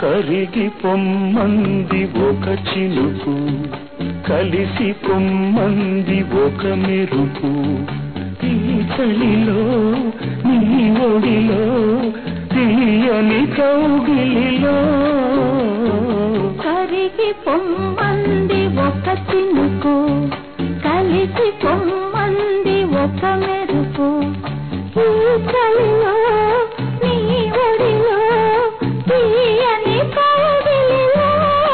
కరిగి పొమ్మంది ఒక చినుకు కలిసి పొమ్మంది ఒక మెరుపు ఈ చలిలో నీ ఒడిలో తీయని కౌగిలిలో కరిగి పొమ్మంది ఒక చినుకు కలిసి పొమ్మంది ఒక మెరుపు ఈ చలిలో నీ ఒడిలో తీయని కౌగిలిలో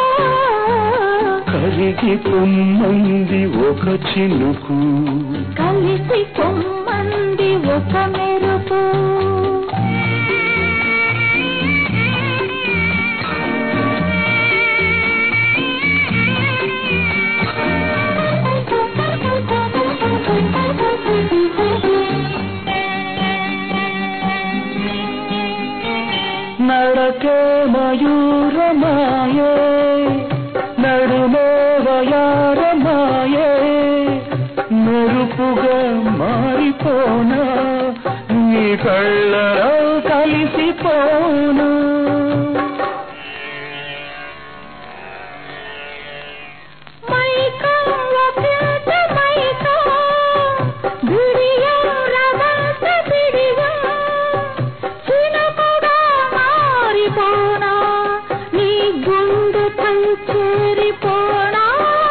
కరిగి పొమ్మంది ఒక చినుకు కలిసి పొమ్మంది ఒక మెరుపు నడకే మయూరమాయే నడుమే వయారమాయే మెరుపుగా మారిపోనా నీ కళ్ళలో కలిసిపోనా మైకం ఒకేట మైకం బిడియం రవస బిడియం చినుకుగా మారిపోనా నీ గుండె చేరిపోనా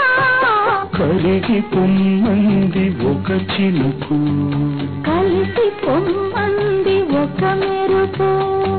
కరిగి పొమ్మంది ఒక చినుకు కలిసి పొమ్మంది ఒక మెరుపు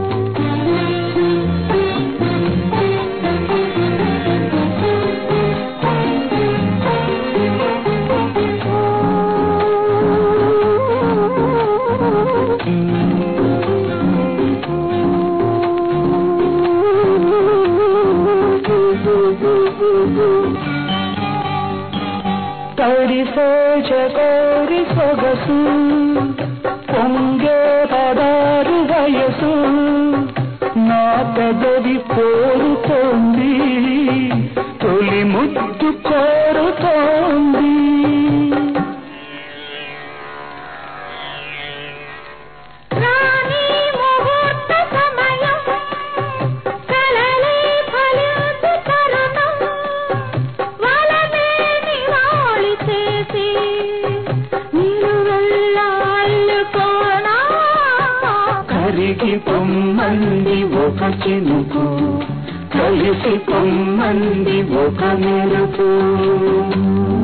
తడిసే చకోరి సొగసు పొంగే పదారు వయసు నా పెదవి కోరుతోంది తొలి ముద్దు కోరుతోంది రాణి ముహూర్త సమయం కలలే ఫలించు తరుణం వలనే నివాళి చేసి నిలువెల్లా అల్లుకోనా కరిగి పొమ్మంది ఒక చినుకు కలిసి పొమ్మంది ఒక మెరుపు